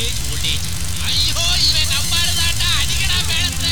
Voltage voltage ஐயோ இவன் நம்மால தாண்டா அடிக்கடா மேளத்தை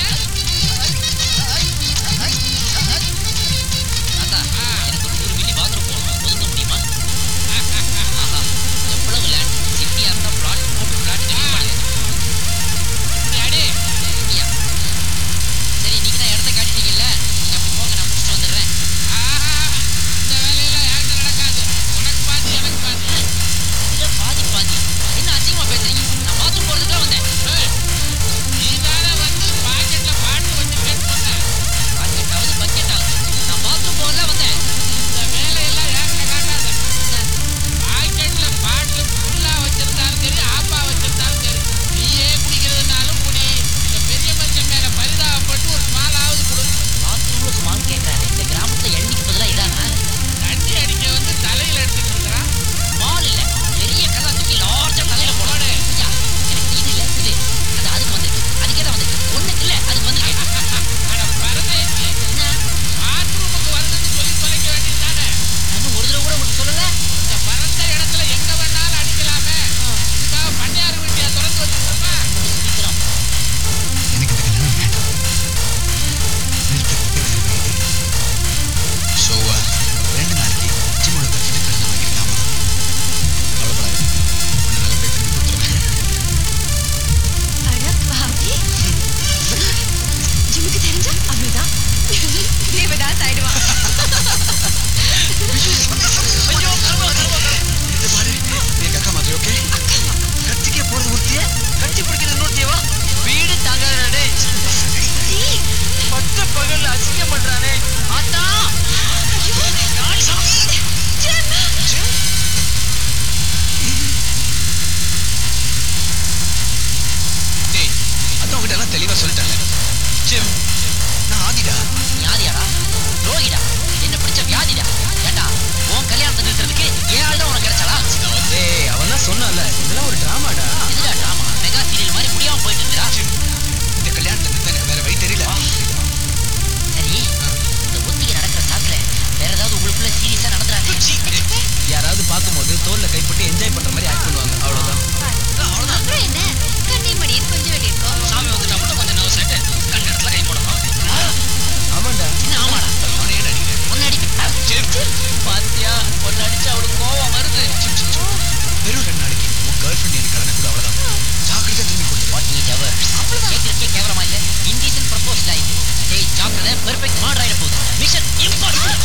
தாத்தா எனக்கு ஒரு நூறு மில்லி பாத்ரூம் போகணும் ஒதுங்க முடியுமா ஆஹா எவ்வளவு லேண்ட் சிட்டியா இருந்தா பிளாட் போட்டு பிளாட் கட்டிப்பாங்க அடி ஐயா சரி நீங்க தான் இடத்த காட்டிட்டீங்கல்ல நீங்க அப்படி போங்க நான் முடிச்சுட்டு வந்துடுறேன் ஆஹா இந்த வேலையெல்லாம் என்கிட்ட நடக்காது உனக்கு பாதி எனக்கு பாதி இதுல பாதி பாதி என்ன அசிங்கமா பேசுறீங்க நான் பாத்ரூம் போறதுக்கு வந்தேன் ஏய், நீதானே வந்து பாக்கெட்ல பாட்டு வச்சிருக்கேன்னு சொன்ன பாக்கெட்டாவது பக்கெட்டாவது நான் பாத்ரூம் போகல வந்தேன் இந்த வேலையெல்லாம் என்கிட்ட காட்டாத பாக்கெட்ல பாட்டு ஃபுல்லா வச்சிருந்தாலும் சரி ஆப்பா வச்சிருந்தாலும் சரி நீயே குடிக்கிறதுனாலும் குடி இந்த பெரிய மனுஷன் மேல பரிதாபப்பட்டு ஒரு ஸ்மாலாவது கொடு பாத்ரூம்ல சும்மான்னு கேட்கறாரு இந்த கிராமத்துல எண்ணிக்கு பதிலா இதானா தண்ணி அடிக்க வந்து தலையில எடுத்துட்டு இருக்கிறான் மால் இல்ல பெரிய கல்லா தூக்கி லார்ஜா தலையில போடணும் ஐயா எனக்கு இது இல்ல இது அது அதுக்கு வந்துருக்கு அதுக்கே தான் வந்துருக்கு ஒண்ணுக்கு இல்ல அதுக்கு வந்துருக்கு அட பரதேசி என்ன பாத்ரூமுக்கு வர்றதுக்கு சொல்லி தொலைக்க வேண்டியதுதானே இன்னும் ஒரு தடவை கூட உங்களுக்கு சொல்லல இந்த பரந்த இடத்துல எங்க வேணாலும் அடிக்கலாமே இதுக்காக பண்ணையார் வீட்டியா திறந்து வச்சிருக்கோமா சீக்கிரம் எனக்கு இந்த கல்யாணம் வேண்டாம் நிறுத்தப்பட்டு வேற வழி இல்லை ஸோ ரெண்டு நாளைக்கு ஜிம்மோட கட்டிட்டு கல்யாணம் வாங்கியிருக்காமா கவலைப்படாது உன்னை நல்ல பேர் திரும்பி கொடுத்துருவேன் அட பாவி ஜிம்முக்கு தெரிஞ்சா அவ்வளவுதான் தேவதாஸ் ஆயிடுவான் இது பாரு எங்க அக்கா மாதிரி ஓகே கத்திக்கே போறது ஒருத்திய கட்டி பிடிக்கிறது இன்னொருத்தியவா வீடு தாங்காதே டேய், பட்ட பகல்ல அசிங்கம் பண்றானே ஆத்தா ஐயோ, ஜிம். டேய் அதான் உங்ககிட்ட எல்லாம் தெளிவா சொல்லிட்டேன்ல ஜிம் நான் ஆதிடா வியாதியாடா ரோகிடா என்ன பிடிச்ச வியாதிடா ஏண்டா உன் கல்யாணத்தை நிறுத்துறதுக்கு ஏன் ஆள் தான் உனக்கு கிடைச்சாளா டேய் அவன் தான் சொன்னான்ல இதெல்லாம் ஒரு டிராமாடா இதுடா டிராமா மெகா சீரியல் மாதிரி முடியாம போயிட்டு இருக்குடா இந்த கல்யாணத்தை நிறுத்த எனக்கு வேற வழி தெரியல சரி இந்த ஒத்திகை நடக்கிற சாக்குல வேற ஏதாவது உங்களுக்குள்ள சீரியஸா நடந்துறாரு யாராவது பார்க்கும்போது தோல்ல கைப்பட்டு என்ஜாய் பண்ற மாதிரி ஆக்ட் பண்ணுவாங்க அவ்வளவுதான் அப்புறம் என்ன கண்ணி மணின்னு கொஞ்சம் வேண்டியிருக்கோம் சாமி வந்துட்டா மட்டும் கொஞ்சம் நர்வஸ் ஆயிட்டு கண் இடத்துல கை போடணும் ஆமாண்டா என்ன ஆமாடா அவனை ஏன் அடிக்கிறேன் ஒன்னு அடிக்க பாத்தியா ஒன்னு அடிச்சா அவளுக்கு கோவம் வருது வெறும் ரெண்டு நாளைக்கு உன் கேர்ள் ஃப்ரெண்ட் எனக்கு கடனை கூட அவ்வளவுதான் ஜாக்கிரதையா திரும்பி கொடுத்து வாட் நீட் எவர் கேட்கறதுக்கே கேவலமா இல்ல இன்டீசன் ப்ரப்போஸ் லைஃப் டேய் ஜாக்கிரதை பெர்ஃபெக்ட் மர்டர் ஆயிட போகுது மிஷன் இம்பாசிபிள்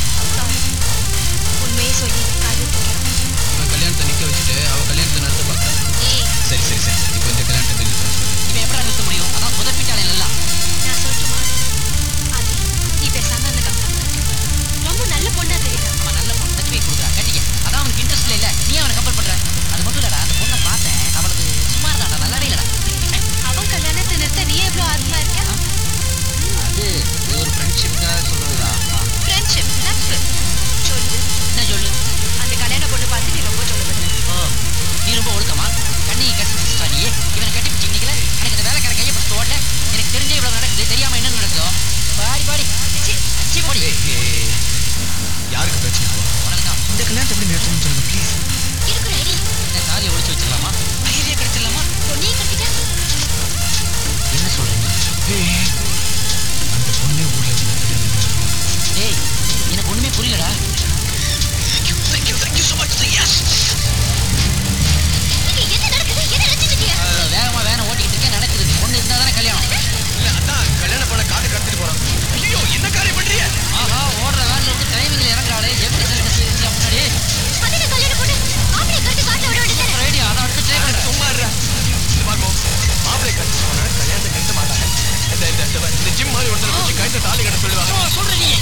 உண்மையை சொல்லி காது தூக்கிறோம் இவன் கல்யாணத்தை நிக்க வச்சுட்டு அவ கல்யாணத்தை நடத்த பார்க்கறா ஏய் சரி சரி சரி இப்போ இந்த கல்யாணத்தை நிறுத்த சொல்லு இவன் எப்படா நிறுத்த முடியும் அதான் சொதப்பிட்டாலே நல்லா நான் சொல்லட்டுமா அது நீ பேசாம அந்த கம்பெனி ரொம்ப நல்ல பொண்ணா தெரியுதா அவன் நல்ல பொண்ணு சர்டிஃபிகேட் கொடுக்குறா கட்டிக்க அதான் அவனுக்கு இன்ட்ரெஸ்ட் இல்ல நீ அவனை கம்பல் பண்ற அது மட்டும் இல்லடா அந்த பொண்ணை பார்த்தேன் அவளுக்கு சுமார் தான்டா நல்லாவே இல்லடா அவன் கல்யாணத்தை நிறுத்த நீ எவ்வளவு ஆர்வமா இருக்க அது இது ஒரு ஃப்ரெண்ட்ஷிப்காக சொல்றதுதான் ஃப்ரெண்ட்ஷிப் நட்பு சொல்லு என்ன சொல்லு அந்த கல்யாண பொண்ணு பார்த்து நீ ரொம்ப சொல்லப்படுற ஓ நீ ரொம்ப ஒழுக்கமா கண்ணியை கட்டி பிடிச்சிட்டா நீ இவனை கட்டி பிடிச்சி நிக்கல எனக்கு இந்த வேலைக்கார கையை பிடிச்சி ஓடல எனக்கு தெரிஞ்சே இவ்வளவு நடக்குது தெரியாம என்ன நடக்குதோ பாடி பாடி சி சி போடி ஏய், ஏய், யாருக்கு பிரச்சனை இப்போ? உனக்கு தான் இந்த கல்யாணத்தை எப்படி நிறுத்தணும்னு சொல்லுங்க ப்ளீஸ் எனக்கு ஒரு ஐடியா என்ன தாலியை ஒழிச்சு வச்சிடலாமா ஐடியா கிடைச்சிடலாமா பொண்ணையே கட்டிட்டா என்ன சொல்றீங்க ஏய், அந்த பொண்ணே ஊர்ல இருந்து கல்யாணம் நிறுத்தணும். டேய் எனக்கு ஒண்ணுமே புரியலடா Thank you, thank you so much. Yes. இங்க என்ன நடக்குது என்ன நினைச்சிட்டு இருக்கியா அஹ், வேகமா வேனை ஓட்டிக்கிட்டு இருக்கேன் நடக்குது பொண்ணு இருந்தா தானே கல்யாணம் இல்ல, அதான் கல்யாணம் பண்ண காட்டு கடத்திட்டு போறான். ஐயோ, என்ன காரியம் பண்றீங்க? ஆஹா ஓடுற வேன்ல இருந்து டிரைவிங்ல இறங்குறாளே எப்படி சர்க்கஸ் இருந்துச்சு முன்னாடி அது என்ன கல்யாண பொண்ணு மாப்பிள்ளை கட்டி காட்ட விட வேண்டியது ரெடி அதை அடுத்து ட்ரை அட, பண்ணு சும்மா இருடா. இந்த பாருங்க, மாப்பிள்ளை கட்டிட்டு போனா கல்யாணத்தை நிறுத்த மாட்டாங்க. இந்த- இந்த- இந்த- இந்த ஜிம் மாதிரி ஒருத்தர் வச்சு கழுத்தை தாலி கட்ட சொல்லுவாங்க சொல்ற நீ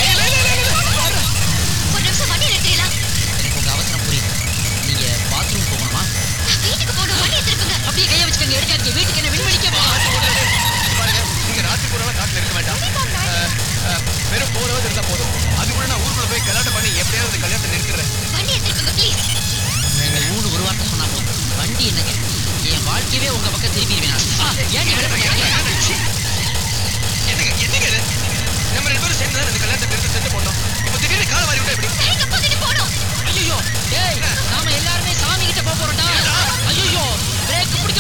ஒரு நிமிஷம் வண்டி நிறுத்திடலாம் எனக்கு உங்க அவசரம் புரியுது நீங்க பாத்ரூம் போகணுமா வீட்டுக்கு போகணும் வண்டி எடுத்துருக்குங்க அப்படியே கையை வச்சுக்கோங்க எடுக்காதீங்க வீட்டுக்கு என்ன விண்வெளிக்க போகலாம் பாருங்க, நீங்க ராத்திரி பூராலாம் காட்டுல இருக்க வேண்டாம் அஹ், அஹ், வெறும் four hours இருந்தா போதும் அதுக்குள்ள நான் ஊருக்குள்ள போய் கல்யாணம் பண்ணி எப்படியாவது இந்த கல்யாணத்தை நிறுத்துறேன் வண்டி எடுத்துருக்குங்க ப்ளீஸ் நீங்க ஊடு ஒரு வார்த்தை சொன்னா போதும் வண்டி என்னங்க என் வாழ்க்கையவே உங்க பக்கம் திருப்பிடுவேன் நான் ஏன் நீ வேலை பண்ணிக்கிறீங்க என்னங்க என்னங்க இது? நம்ம ரெண்டு பேரும் சேர்ந்து தான் இந்த கல்யாணத்தை நிறுத்த செத்து போட்டோம் இப்போ திடீர்னு கால வாரி விட்டா எப்படி எங்க பகுதி போகணும் ஐயோ டேய் நாம எல்லாருமே சாமி கிட்ட போக போறோம்டா ஐயோ பிரேக்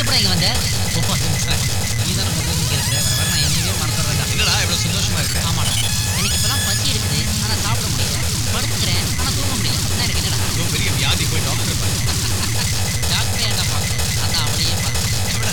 எப்படா இங்க வந்த ஓ சார் நீ தானே முதல்ல இங்க இருக்கிற வர வர நான் என்னையவே மறந்துடுறேன்டா என்னடா இவ்வளவு சந்தோஷமா இருக்க ஆமாடா எனக்கு இப்பெல்லாம் பசி இருக்குது ஆனா சாப்பிட முடியல படுத்துக்கிறேன் ஆனா தூங்க முடியல அப்படின்னா எனக்கு என்னடா ஏதோ பெரிய வியாதி போய் டாக்டர் பாரு டாக்டரே என்ன பார்க்க அதான் அவளையே பார்க்க எவ்வளோ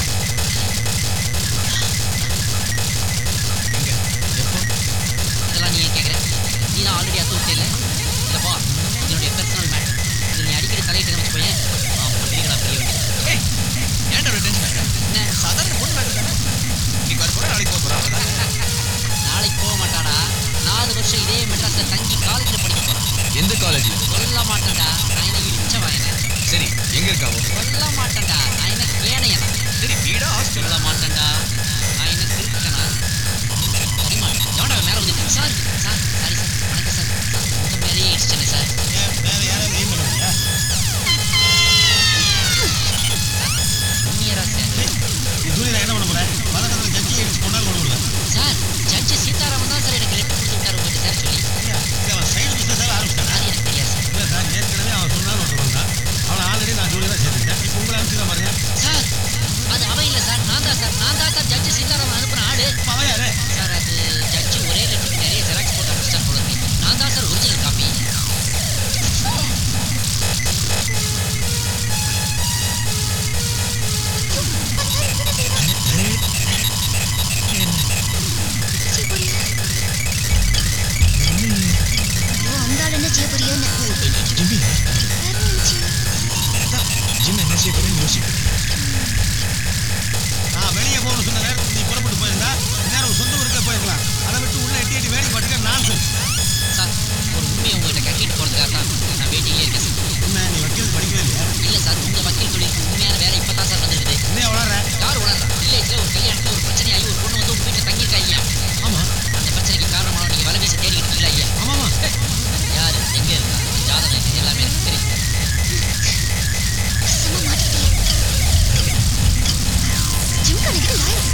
எங்க எப்போ இதெல்லாம் நீ ஏன் கேட்குற நீ தான் ஆல்ரெடி அத்து விட்டே இல்லை இல்லைப்பா இதனுடைய பர்சனல் மேட்டர் இதில் நீ அடிக்கடி தலையிட்டு வச்சுக்கோயேன் ஆ மந்திரிகளா பெரிய வேண்டியது ஏய் ஏன்டா ஒரு டென்ஷன் ஆகுற என்ன சாதாரண பொண்ணு மேட்டர் தானே இன்னைக்கு வர போற நாளைக்கு போக போறா அவ்வளோதான் நாளைக்கு போக மாட்டாடா நாலு வருஷம் இதே மெட்ராஸில் தங்கி காலேஜில் படிக்க போகிறான் எந்த காலேஜ்ல சொல்ல மாட்டேன்டா நான் என்ன இடிச்ச வாங்கினேன் சரி எங்க இருக்காவோ சொல்ல மாட்டேன்டா நான் என்ன கேனையனா சரி வீடா ஹாஸ்டல் சொல்ல மாட்டேன்டா நான் என்ன திருக்கனா சரிமா எவன்டா மேலே வந்து சார் சார் சாரி சார் வணக்கம் சார் உங்கள் மேலேயே இடிச்சிட்டேன் சார் வேற யாராவது எய்ம் பண்ணுவீங்க உண்மையரா சார் நீ ஜூனியர் என்ன பண்ண போற பதட்டத்தில் ஜட்ஜி அடிச்சு கொண்டாலும் கொண்டு விடுவேன் சார் ஜட்ஜு சீதாராமன் தான் சார் எனக்கு லெட்டர் கொடுத்து விட்டார் உங்கள்கிட்ட சார் சொல்லி இது அவன் சைடு பிஸ்னஸாக ஆரம்பிச்சிட்டானா அது எனக்கு தெரியாது சார் இல்லை சார் ஏற்கனவே அவன் சொன்னாலும் ஒருத்தர் வந்தான் அவனை ஆல்ரெடி நான் ஜூனியராக சேர்த்துட்டேன் இப்போ உங்களை அனுப்பிச்சுக்க பாருங்க சார் அது அவன் இல்லை சார் நான் தான் சார் நான் தான் சார் ஜட்ஜு சீதாராமன் அனுப்புன ஆளு இப்போ அவன் யாரு சார் அது ஜட்ஜு ஒரே லெட்டருக்கு நிறைய ஜெராக்ஸ் போட்டு அனுப்பிச்சார் போல இருக்கு நான் தான் சார் ஒரிஜினல் காப்பி அந்த ஆள் என்ன செய்ய போறியோன்னு ஜிம்மி வேற நினைச்சு ஜிம் என்ன செய்ய போறேன்னு யோசிக்கிறேன் நான் வெளியே போகணும்னு சொன்ன நேரத்துக்கு நீ புறப்பட்டு போயிருந்தா நேரம் சொந்த ஊருக்கே போயிருக்கலாம் அதை விட்டு உள்ள எட்டி எட்டி வேடி பார்த்துக்க நான் சார் ஒரு உண்மையை உங்கள்கிட்ட கட்டிட்டு போகிறதுக்காக தான் நான் வெயிட்டிங்லேயே இருக்கேன் சார் உண்மை நீ வக்கீல் படிக்கவே இல்லையா இல்லை சார் உங்கள் வக்கீல் தொழிலுக்கு உண்மையான வேலை இப்போ தான் சார் வந்திருக்குது உண்மையா வளர்ற யார் உணர்றா வில்லேஜில் ஒரு கல்யாணத்தில் ஒரு பிரச்சனையாகி ஒரு பொண்ணு வந்து உங்கள் வீட்டில் தங்கியிருக்கா இல்லையா ஆமா அந்த பிரச்சனைக்கு காரணமான நீங்கள் வலை வீசி தேடிக்கிட்டு இருக்கீங்களா இல்லையா ஆமாமா யார் எங்கே இருக்கா ஜாதகம் இது எல்லாமே எனக்கு தெரியும் சும்மா மாட்டிட்டே ஜிம் கணக்கு லாயர்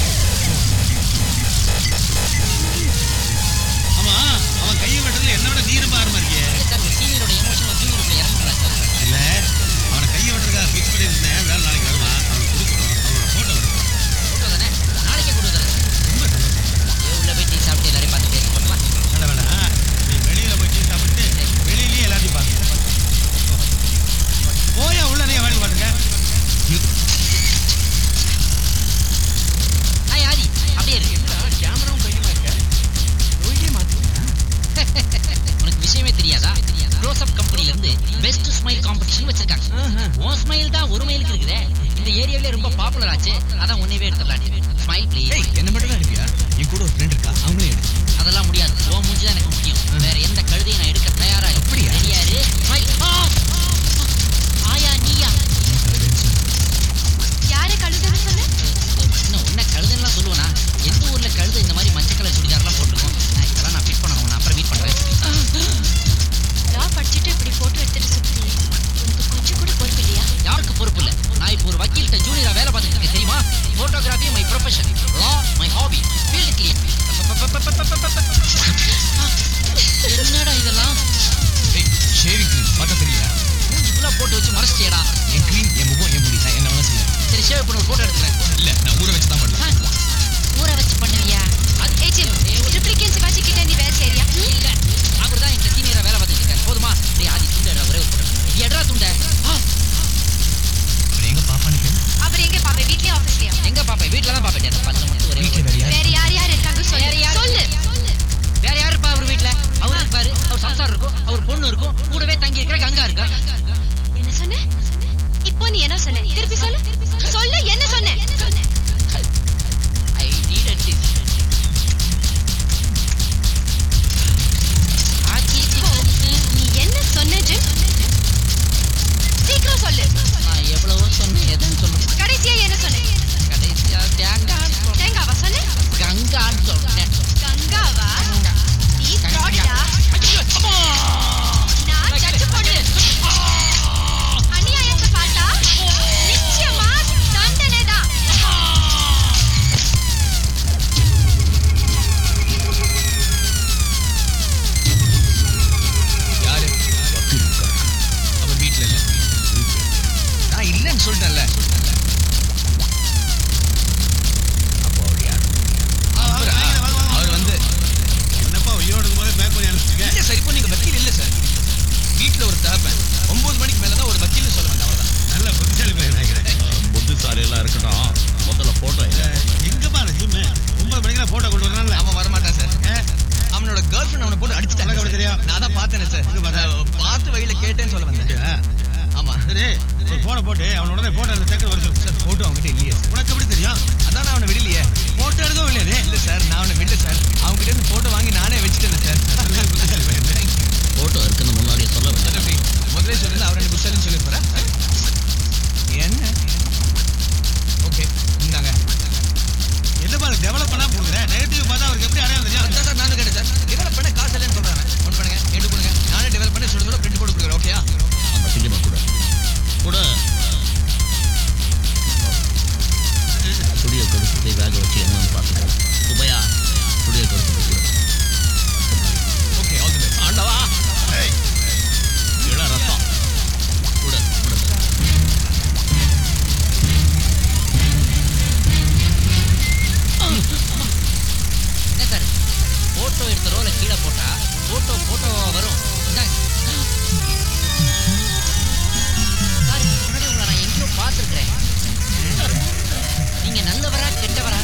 ஆமா அவன் கையை வெட்டுறதுல என்ன விட நீ ரொம்ப ஆர்வமா இருக்கியே இல்லை சார் ஒரு சீனியரோட எமோஷனல் ஜூனியருக்குள்ள இறங்குங்களா சார் இல்ல அவனை கையை வெட்டுறதுக்காக ஃபிக்ஸ் பண்ணியிருந்தேன் வேலை நாளைக்கு வருமா அவனுக்கு கொடுக்கணும் அவனோட போட்டோ வருது ஃபோட்டோ தானே நாளைக்கே கொண்டு வரேன் ரொம்ப சந்தோஷம் ஏ உள்ள போய் டீ சாப்பிட்டு எல்லாரையும் பார்த்து பேச போட்டலாம் வேண்டாம் வேண்டாம் நீ வெளியில போய் டீ சாப்பிட்டு வெளியிலயே எல்லாத்தையும் பாருங்க போயா உள்ள நீ வேலை பாருங்க ஹாய் ஆதி அப்படியே இருக்கு கேமராவும் கையுமா இருக்க ஒழுங்கே மாத்தி உனக்கு விஷயமே தெரியாதா க்ளோஸ் அப் கம்பெனில இருந்து பெஸ்ட் ஸ்மைல் காம்படிஷன் வச்சிருக்காங்க உன் ஸ்மைல் தான் ஒரு மைலுக்கு இருக்குதே இந்த ஏரியாவிலே ரொம்ப பாப்புலர் ஆச்சு அதான் உன்னையவே எடுத்துடலாம் ஸ்மைல் ப்ளீஸ் ஏய் என்ன மட்டும் தான் எடுப்பியா என் கூட ஒரு ஃப்ரெண்ட் இருக்கா அவங்களே எடு அதெல்லாம் முடியாது உன் மூஞ்சி தான் எனக்கு முக்கியம் வேற எந்த கழுதையும் நான் எடுக்க தயாரா இல்லை. அப்படியா? தெரியாது ஸ்மைல் ஆயா நீயா யாரை கழுதுன்னு சொன்ன இன்னும் உன்ன கழுதுலாம் சொல்லுவேனா எந்த ஊர்ல கழுது இந்த மாதிரி மஞ்சள் கலர் சுடிதார்லாம் போட்டிருக்கோம் நான் இதெல்லாம் நான் ஃபிட் பண்ணணும் நான் அப்புறம் மீட் பண்றேன் லா படிச்சுட்டு இப்படி போட்டோ எடுத்துட்டு சுத்தி உனக்கு கொஞ்சம் கூட பொறுப்பு இல்லையா யாருக்கு பொறுப்பு இல்லை நான் இப்போ ஒரு வக்கீல்கிட்ட ஜூனியரா வேலை பார்த்துட்டு இருக்கேன் தெரியுமா போட்டோகிராஃபி மை ப்ரொஃபஷன் லா மை ஹாபி ஃபீல்டு கிளியர் உனக்கு எப்படி தெரியும்? நான் தான் பார்த்தேனே சார் எங்க பார்த்த? பார்த்து வழியில கேட்டேன்னு சொல்ல வந்தேன் அப்படியா? ஆமா சரி ஒரு போனை போட்டு அவன் உடனே போட்டோ எடுத்து செக்கர் வர சொல்லு சார் போட்டோ அவங்ககிட்ட இல்லையே சார் உனக்கு எப்படி தெரியும் அதான் நான் அவனை விடலையே போட்டோ எடுக்கவும் இல்லையா நீ இல்ல சார் நான் அவனை விட்டு சார் அவங்க கிட்ட இருந்து போட்டோ வாங்கி நானே வச்சுட்டேன் சார் போட்டோ இருக்குன்னு முன்னாடியே சொல்ல சார் அப்படி முதல்ல சொல்லி அவர் எனக்கு புஷாலின்னு சொல்லி போறேன் என்ன ஓகே இந்தாங்க என்ன பாரு டெவலப் பண்ணா போகிறேன் நெகட்டிவ் பார்த்தா அவருக்கு எப்படி அடையாளம் தெரியும் அதான் சார் நானும் கேட்டேன் சார் டெவலப் பண்ண காசு இல்லைன்னு சொல்றாங்க ஒன் பண்ணுங்க எடு கொடுங்க நானே டெவலப் பண்ணி சொல்ல சொல்ல பிரிண்ட் போட்டு கொடுக்குறேன் ஓகேயா அந்த சினிமா கூட கூட சுடியோ கொடுத்து வேக வச்சு என்னன்னு பார்த்துக்கோ சுபையா சுடியோ கொடுத்து கூட ஓகே ஆல் தி பெஸ்ட் ஆண்டவா இள ரத்தம் கூட கூட என்ன சார் போட்டோ எடுத்த ரோல கீழே போட்டா போட்டோ போட்டோ வரும் இந்தாங்க. சார் இதுக்கு முன்னாடி உங்களை நான் எங்கேயோ பார்த்துருக்கிறேன் நீங்க நல்லவரா கெட்டவரா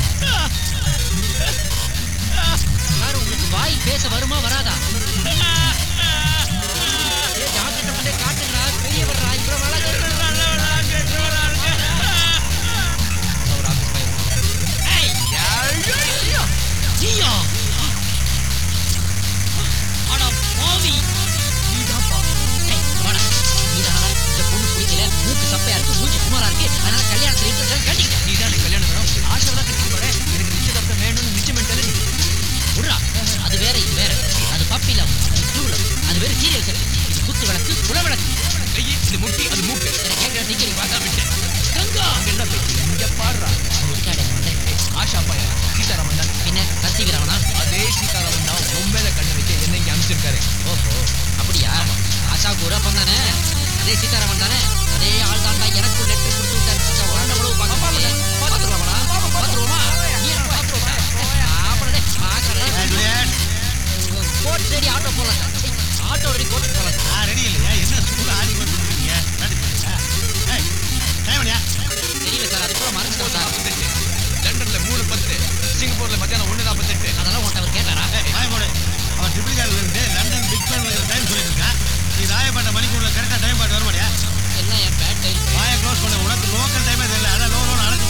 சார் உங்களுக்கு வாய் பேச வருமா வராதா ஏய், டாக்டர்கிட்ட கொண்டே காட்டுங்கடா பெரியவர்ரா இவ்வளவு நாளா கேட்டுட்டு அவர் ஆபீஸ் பையன் ஏய் நீயா அட பாவி நீதான்ப்பா ஏய் வாடா நீதானடா இந்த பொண்ணு பிடிக்கல மூக்கு சப்பையா இருக்கு மூஞ்சி குமாரா இருக்கு அதனால கல்யாணத்துல இன்ட்ரெஸ்ட் கட்டிக்கிட்டேன் நீ தான் எனக்கு கல்யாணம் வேணும் ஆசை தான் கட்டி போறேன் எனக்கு நிச்சயதார்த்தம் வேணும்னு நிச்சயம் பண்ணிட்டாலே நீ விட்றா அது வேற இது வேற அது பப்பி லவ் இது ட்ரூ லவ் அது வேற சீரியல் செட் இது குத்து விளக்கு குல விளக்கு கையை இது முட்டி அது மூக்கு எனக்கு கேட்கிற டிக்கெட் பார்த்தா விட்டேன் கங்கா அங்க என்ன பேச்சு இங்க பாடுறா இருக்காடே வந்தேன் ஆஷா பையன் சீதாராமன் தான் பின்ன சசி வீரவனா அதே சீதாராமன் தான் உன் மேல கண்ணு வைக்க என்ன இங்க அனுப்பிச்சிருக்காரு ஓஹோ அப்படியா ஆஷா கூட தானே அதே சீதாராமன் தானே அதே ஆள் தாண்டா எனக்கு லெட்டர் கொடுத்து விட்டாரு மச்சான். உடனே எவ்வளவு பார்க்கறீங்க? பார்த்துருவாமாடா? பார்த்துருவோமா? நீ என்ன பார்த்துருவோமா? ஆமாடே, பார்க்கறேன். ஏய், ஜூலியட், கோட் ரெடி ஆட்டோ போலாம் சார் சீ, ஆட்டோ ரெடி கோட் போலாம் சார் நான் ரெடி இல்லையா என்ன ஸ்கூல் ஆடி பண்ணிருக்கீங்க ரெடி பண்ணுங்க ஏய் டைம் பண்ணியா தெரியல சார் அது கூட மறைச்சிட்டோம் சார் நாற்பத்தெட்டு லண்டன்ல மூணு பத்து சிங்கப்பூர்ல மத்தியானம் ஒண்ணு நாற்பத்தெட்டு அதெல்லாம் உன்ட்ட அவர் கேட்டாரா ஏய் வாய் போடு அவன் ட்ரிபிள் இருந்து லண்டன் பிக் பேன்ல டைம் சொல்லிட்டு இருக்கான் நீ ராயப்பேட்டை மணிக்கூர்ல கரெக்டா டைம் பார்த்து வர மாட்டியா எல்லாம் என் பேட் டைல் வாயை க்ளோஸ் பண்ண உனக்கு லோக்கல் டைமே தெரியல அதான் லோ லோன் அழைச்சி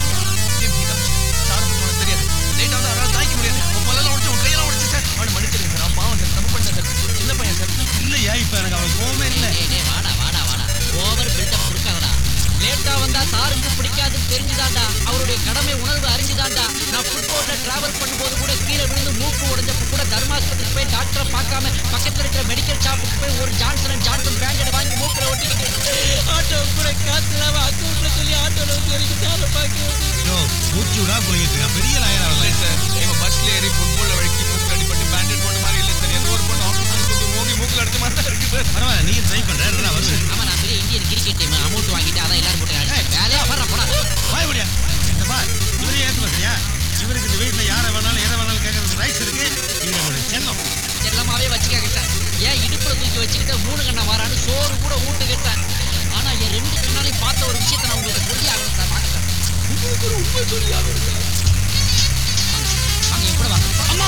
சார் உனக்கு தெரியாது லேட்டா வந்து அவரால் தாய்க்க முடியாது உன் பல்லெல்லாம் உடைச்சு உன் கையெல்லாம் உடைச்சு சார் அவனை மன்னிச்சிருங்க சார் அவன் பாவம் சார் தப்பு பண்ணேன் சார் சின்ன பையன் சார் இல்லையா இப்ப எனக்கு அவனுக்கு கோவமே இல்லை டேய் டேய் வாடா வாடா வாடா ஓவர் பில்டப் கொடுக்காதடா லேட்டா வந்தா சாருக்கு பிடிக்காதுன்னு தெரிஞ்சுதான்டா அவருடைய கடமை உணர்வு அறிஞ்சுதான்டா நான் ஃபுட்போர்ட்ல டிராவல் பண்ணும்போது கூட கீழே விழுந்து மூக்கு உடைஞ்சப்ப கூட தர்மாஸ்பத்திரிக்கு போய் டாக்டரை பார்க்காம பக்கத்துல இருக்கிற மெடிக்கல் ஷாப்புக்கு போய் ஒரு ஜான்சன் அண்ட் ஜான்சன் பிராண்டட் வாங்கி மூக்குல ஒட்டிக்கிட்டு ஆட்டோ கூட காத்துல அக்கௌண்ட்ல சொல்லி ஆட்டோல வந்து வரைக்கும் சேவை பார்க்க யோ மூச்சு விடா குளிக்கிட்டு இருக்கான் பெரிய லாயரா இல்லை சார் இவன் பஸ்ல ஏறி ஃபுட்பால்ல வழுக்கி மூக்கில் அடிபட்டு பேண்டேட் போட்ட மாதிரி இல்லை சார் ஏதோ ஒரு பொண்ணு ஆஃபீஸில் தூக்கி மோகி மூக்கில் அடிச்ச மாதிரி தான் இருக்கு சார் பரவாயில்ல நீ ட்ரை பண்ற நான் வருவேன் ஆமா நான் பெரிய இந்தியன் கிரிக்கெட் டீம் அமௌண்ட் வாங்கிட்டு அதான் எல்லாரும் போட்டு அடிச்சேன். வேலையா வர்ற போடா வாய் முடியா இந்த பார் இவரே ஏத்து பார்க்கறியா இவருக்கு இந்த வீட்டுல யாரை வேணாலும் எதை வேணாலும் கேட்கறதுக்கு ரைட்ஸ் இருக்கு இது நம்மளுடைய செல்லம் செல்லமாவே வச்சுக்கிட்டேன் ஏன் இடுப்புல தூக்கி வச்சுக்கிட்ட மூணு கண்ணா வாரான்னு சோறு கூட ஊட்டுக்கிட்டேன் ஆனா என் ரெண்டு கண்ணாலையும் பார்த்த ஒரு விஷயத்தை நான் உங்களுக்கு சொல்லி ஆகணும் சார் வாங்க சார் உங்களுக்கு ஒரு உண்மை சொல்லி ஆகணும் சார் வாங்க என் கூட வாங்க அம்மா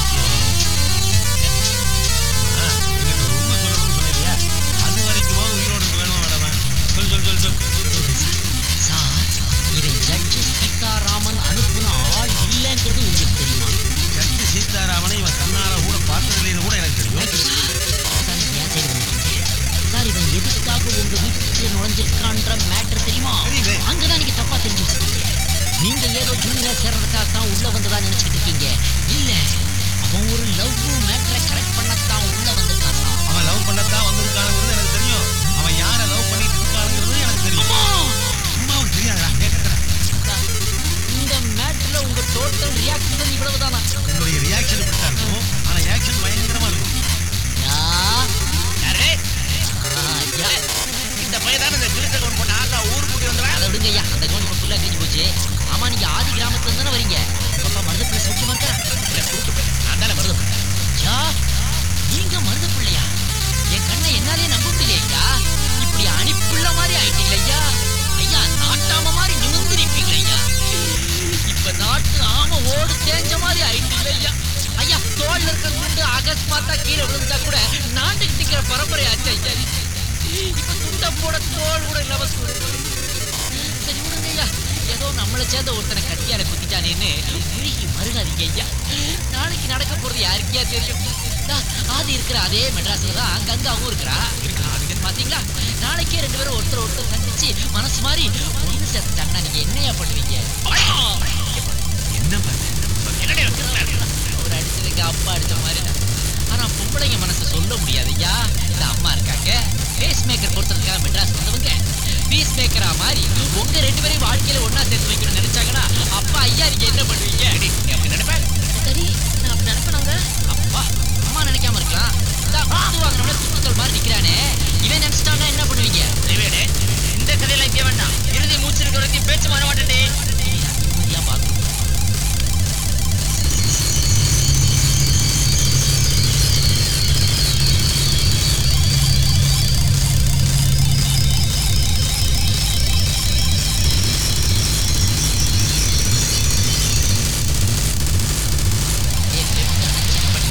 ஆ, இன்னைக்கு ஒரு உண்மை சொல்லணும்னு சொன்னீங்க அது வரைக்கும் உயிரோடு இருக்க வேணுமா வேணாமா சொல் சொல் சொல் சொல் சார் இவன் ஜட்ஜு சீதாராமன் அனுப்புன ஆள் இல்லைங்கிறது உங்களுக்கு தெரியுமா ஜட்ஜி சீதாராமனை இவன் கண்ணால கூட பார்த்ததில்லைன்னு கூட எனக்கு தெரியும் சார் நீங்க ஏன் சைடு பண்ணிட்டீங்க சார் இவன் எதுக்காக உங்க வீட்டுல நுழைஞ்சிருக்கான்ற மேட்டர் தெரியுமா தெரியுமே. அங்கதான் நீங்க தப்பா தெரிஞ்சு வச்சிருக்கீங்க நீங்க ஏதோ ஜூனியர் சேர்றதுக்காக தான் உள்ள வந்ததா நினைச்சிட்டு இருக்கீங்க இல்ல அவன் ஒரு லவ் மேட்டரை கரெக்ட் பண்ணத்தான் உள்ள வந்திருக்கான் சார் அவன் லவ் பண்ணத்தான் வந்திருக்கானுங்கிறது எனக்கு தெரியும் அவன் யாரை லவ் பண்ணிட்டு இருக்கானுங்கிறது எனக்கு தெரியும் அம்மா! அம்மாவுக்கு தெரியாதா கேட்கறேன் சார், இந்த மேட்டர்ல உங்க டோட்டல் ரியாக்ஷன் இவ்வளவுதானா என்னுடைய ரியாக்ஷன் இப்படித்தான் இருக்கும் ஆனா ஆக்ஷன் பயங்கரமா இருக்கும் யா யாரே ஆ, யா இந்த பையன் தானே இந்த கிழிச்ச கவுன் போட்ட ஆக்கா ஊர் கூட்டி வந்துடுறேன் அதை விடுங்க ஐயா அந்த கவனி இப்போ ஃபுல்லாக கிழிஞ்சு போச்சு ஆமா நீங்க ஆதி கிராமத்துல இருந்து தானே வரீங்க அப்பா மருது பிள்ளை சௌக்கியமா இருக்கிறா இல்லை கூட்டு போய் நான் தானே மருது யா நீங்க மருது பிள்ளையா என் கண்ணை என்னாலே நம்ப முடியலையா இப்படி அணிப்புள்ள மாதிரி ஆயிட்டீங்க ஐயா ஐயா நாட்டாம மாதிரி நிமிர்ந்து நிப்பீங்க ஐயா இப்ப நாட்டு ஆம ஓடு தேஞ்ச மாதிரி ஆயிட்டீங்க ஐயா ஐயா தோல்ல இருக்கிற குண்டு அகஸ்மா பார்த்தா கீழே விழுந்தா கூட நாட்டுக்கு நிக்கிற பரம்பரை ஆச்சு ஐயா இப்ப துண்ட போட தோல் கூட இல்லாம சுடுது. சரி விடுங்க ஐயா ஏதோ நம்மளை சேர்ந்த ஒருத்தனை கத்தியால குத்திட்டானேன்னு உருகி மருகாதீங்க ஐயா நாளைக்கு நடக்க போறது யாருக்கையா தெரியும் தா, ஆதி இருக்கிற அதே மெட்ராஸ்ல தான் கங்காவும் இருக்கிறா பாத்தீங்களா நாளைக்கே ரெண்டு பேரும் ஒருத்தர் ஒருத்தர் சந்திச்சு மனசு மாதிரி ஒண்ணு சேர்த்துட்டாங்கன்னா நீங்க என்னையா பண்ணுவீங்க என்ன பண்ண அவர் அடிச்சதுக்கு அப்பா அடிச்ச மாதிரி தான். ஆனா பொம்பளைங்க மனசை சொல்ல முடியாது ஐயா இந்த அம்மா இருக்காங்க பேஸ் மேக்கர் பொறுத்ததுக்காக மெட்ராஸ் வந்தவங்க பீஸ் மேக்கரா மாதிரி உங்க ரெண்டு பேரையும் வாழ்க்கையில ஒண்ணா சேர்த்து வைக்கணும்னு நினைச்சாங்கன்னா அப்பா ஐயா நீங்க என்ன பண்ணுவீங்க நீ அப்படி நினைப்பேன் சரி நான் அப்படி நினைப்பேனாங்க அப்பா அம்மா நினைக்காம இருக்கலாம் இந்த குத்து வாங்கினவன குத்துக்கள் மாதிரி நிக்கிறானே இவன் நினைச்சிட்டான்னா என்ன பண்ணுவீங்க இந்த கதையில இங்க வேண்டாம் இறுதி மூச்சு இருக்கிற வரைக்கும் பேச்சு மாற மாட்டேன்டே நிம்மதியா பார்க்கணும் ஏய், left அ check பண்ணி.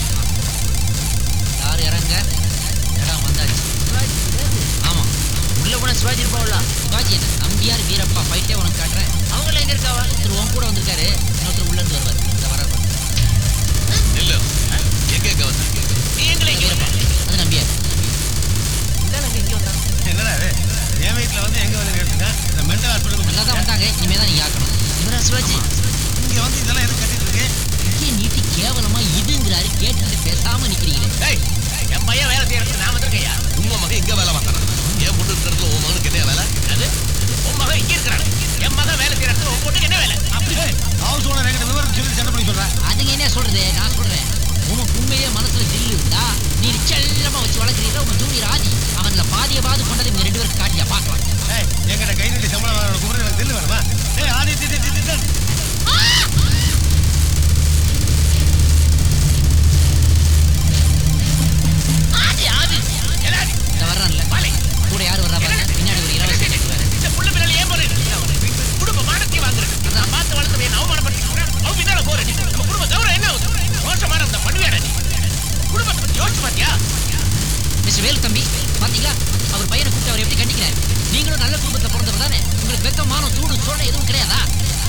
யார் இறங்க இடம் வந்தாச்சு ஆமா உள்ள போன சிவாஜி இருப்பாவுல சிவாஜி என்ன நம்பியார் வீரப்பா ஃபைட்டே உனக்கு காட்டுறேன் அவங்கள எங்க இருக்காவா ஒருத்தர் உன் கூட வந்திருக்காரு இன்னொருத்தர் உள்ள இருந்து வருவார் இந்த வர இல்ல எங்க எங்க வந்தாங்க நீ எங்களை இங்க வீரப்பா அது நம்பியார் இந்தாங்க இங்க வந்தாங்க என்னடா இது? என் வீட்டுல வந்து எங்க வந்து கேட்டுங்க இந்த மென்டல் ஹாஸ்பிட்டலுக்கு நல்லா தான் வந்தாங்க இனிமே தான் நீங்க ஆக்கணும் இவரா சிவாஜி இங்க வந்து இதெல்லாம் எதுக்கு கட்டிட்டு இருக்கு கையை நீட்டி கேவலமா இதுங்கிறாரு கேட்டுட்டு பேசாம நிக்கிறீங்களே டேய் என் பையன் வேலை செய்யறதுக்கு நான் வந்திருக்கையா உங்க மகன் இங்க வேலை பார்க்கறான் என் பொண்ணு இருக்கிறதுல உன் மகனுக்கு என்ன வேலை அது உன் மகன் இங்க இருக்கிறான் என் மகன் வேலை செய்யறதுக்கு உன் பொண்ணுக்கு என்ன வேலை அப்படி ஹவுஸ் ஓனர் எங்கிட்ட விவரம் சொல்லி சண்டை பண்ணி சொல்றேன் அதுங்க என்ன சொல்றது நான் சொல்றேன் உனக்கு உண்மையே மனசுல தில்லு இருந்தா நீ செல்லமா வச்சு வளர்க்குறீங்க உங்க ஜூனியர் ஆதி அவன்ல பாதிய பாது கொண்டது இவங்க ரெண்டு பேருக்கு காட்டியா பார்க்கலாம் ஏய் எங்கிட்ட கை நீட்டி சம்பளம் வாங்குற குமரன் எனக்கு தில்லு வேணுமா ஏய் ஆதி தி தி தி தி தி. ஆதி ஆதி எல்லாடி இந்த வர்றான்ல வாலை கூட யார் வர்றா பாருங்க பின்னாடி ஒரு இலவச இருக்காரு இந்த புள்ள பின்னால ஏன் போறேன் குடும்ப மானத்தை வாங்குறேன் நான் பார்த்து வளர்த்தவன் என்ன அவமானப்படுத்திக்கிறேன் அவ பின்னால போறேன் நம்ம குடும்ப கௌரவம் என்ன ஆகுது மோசமான அந்த பண்ணுவேடா நீ குடும்பத்தை பத்தி யோசிச்சு பாத்தியா மிஸ்டர் வேலு தம்பி பாத்தீங்களா அவர் பையனை கூப்பிட்டு அவர் எப்படி கண்டிக்கிறாரு நீங்களும் நல்ல குடும்பத்தை பிறந்தவர் தானே உங்களுக்கு வெக்கமான சூடு சோழ எதுவும் கிடையாதா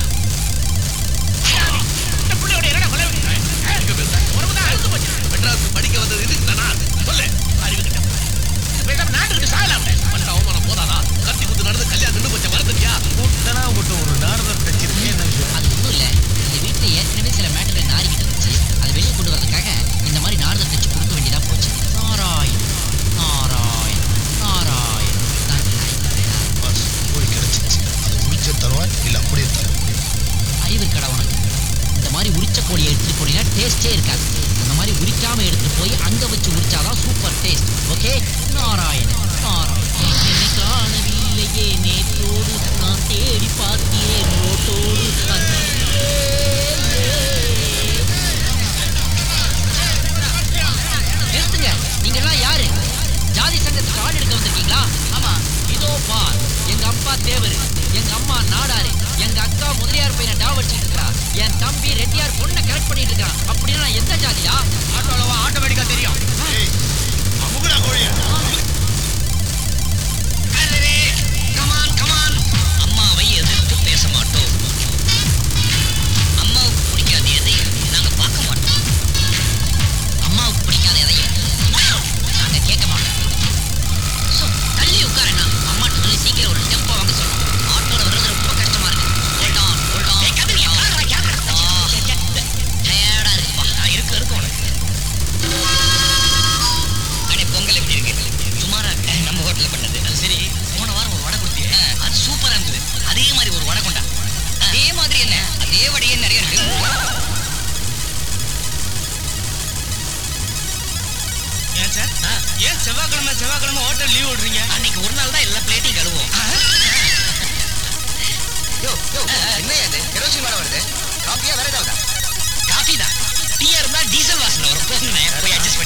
இந்த புள்ளையோட என்னடா கொலை எங்க பேசுற உறவுதான் அழுத்து போச்சு மெட்ராஸ் படிக்க வந்தது இதுக்கு தானா சொல்லு அறிவு கிட்ட இது பேசாம நாட்டுக்கிட்டு சாகலாம் மற்ற அவமானம் போதாதா கத்தி குத்து நடந்து கல்யாணம் நின்று போச்ச மறந்துட்டியா கூட்டனா உங்கள்கிட்ட ஒரு நாரதர் தச்சிருக்கு என்ன விஷயம் அது ஒன்றும் இல்லை இந்த வீட்டில் ஏற்கனவே சில மேட்டர்கள் நாரிக்கிட்டு இருந்துச்சு அதை வெளியே கொண்டு வரதுக்காக இந்த மாதிரி நாரதம் தச்சு கொடுக்க வேண்டியதா போச்சு நாராயண் நாராயண் நாராயண் நாராயண். பாஸ் போய் கிடைச்சிச்சு அது உரிச்ச தருவா இல்ல அப்படியே தரும் அறிவு இருக்கடா உனக்கு இந்த மாதிரி உரிச்ச கோழியை எடுத்துட்டு போனீங்கன்னா டேஸ்டே இருக்காது அந்த மாதிரி உரிக்காம எடுத்துட்டு போய் அங்க வச்சு உரிச்சாதான் super taste okay Narayanan Narayanan என்னை காணவில்லையே நேற்றோடு நான் தேடி பார்க்கிறேன் ரோட்டோடு நிறுத்துங்க நீங்கெல்லாம் யாரு ஜாதி சங்கத்துக்கு ஆள் எடுக்க வந்திருக்கீங்களா ஆமா இதோ பார் எங்க அப்பா தேவர் எங்க அம்மா நாடாரு எங்க அக்கா முதலியார் பையனை டாவ் அடிச்சிட்டு இருக்கா என் தம்பி ரெட்டியார் பொண்ணை கரெக்ட் பண்ணிட்டு இருக்கான் அப்படின்னா நான் எந்த ஜாதியா ஆட்டோலவா ஆட்டோமேட்டிக்கா தெரியும் ஏய் அமுகுடா கோழியா கமான் கமான் அம்மாவை எதிர்த்து பேச மாட்டோம் அம்மாவுக்கு பிடிக்காத எதையும் நாங்க பார்க்க மாட்டோம் அம்மாவுக்கு பிடிக்காத எதையும் நாங்க கேட்க மாட்டோம் சோ தள்ளி உட்காரண்ணா அம்மாட்ட சொல்லி சீக்கிரம் ஒரு டெம்போ வாங்க சொல்றோம் ஆட்டோல வர்றது ரொம்ப கஷ்டமா இருக்கு ஹோல்ட் ஆன் ஹோல்ட் ஆன் டயர்டா இருக்குப்பா இருக்கு இருக்கு உனக்கு அடே பொங்கல் எப்படி இருக்கு சுமாரா இருக்கு நம்ம ஹோட்டல்ல பண்ணது அது சரி போன வாரம் ஒரு வடை கொடுத்தியே அது சூப்பரா இருந்தது அதே மாதிரி ஒரு வடை கொண்டா அதே மாதிரி என்ன அதே வடையே நிறைய இருக்கு ஏன் சார் ஏன் செவ்வாய்க்கிழமை செவ்வாய்க்கிழமை ஹோட்டல் லீவ் விடுறீங்க அன்னைக்கு ஒரு நாள் தான் எல்லா பிளேட்டையும் கழுவோம் யோ யோ என்ன இது கெரோசின் மேல வருது காப்பியா வேற ஏதாவது காஃபி தான் டீயா இருந்தா டீசல் வாசனை வரும் போங்க போய் அட்ஜஸ்ட்